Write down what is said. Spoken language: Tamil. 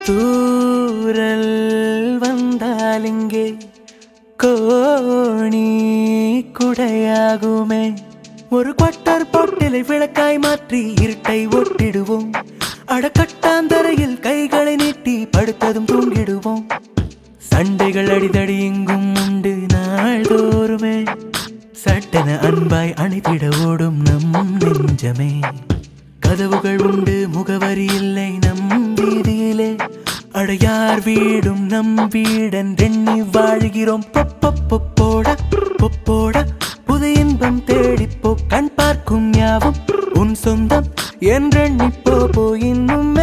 தூரல் வந்தால் இங்கே கோணி குடையாகுமே ஒரு குவாட்டர் பாட்டிலை விளக்காய் மாற்றி இருட்டை ஒட்டிடுவோம் அடக்கட்டாந்தரையில் கைகளை நீட்டி படுத்ததும் தூங்கிடுவோம் சண்டைகள் அடிதடி இங்கும் உண்டு நாள்தோறுமே சட்டென அன்பாய் அணைத்திட ஓடும் நம் நெஞ்சமே கதவுகள் உண்டு முகவரி இல்லை நம் வீதியிலே அடையார் வீடும் நம் வீடன் எண்ணி வாழ்கிறோம் பொப்பொப்பொப்போட பொப்போட புது இன்பம் தேடிப்போ கண் பார்க்கும் யாவும் உன் சொந்தம் என்றெண்ணி போ போ இன்னும்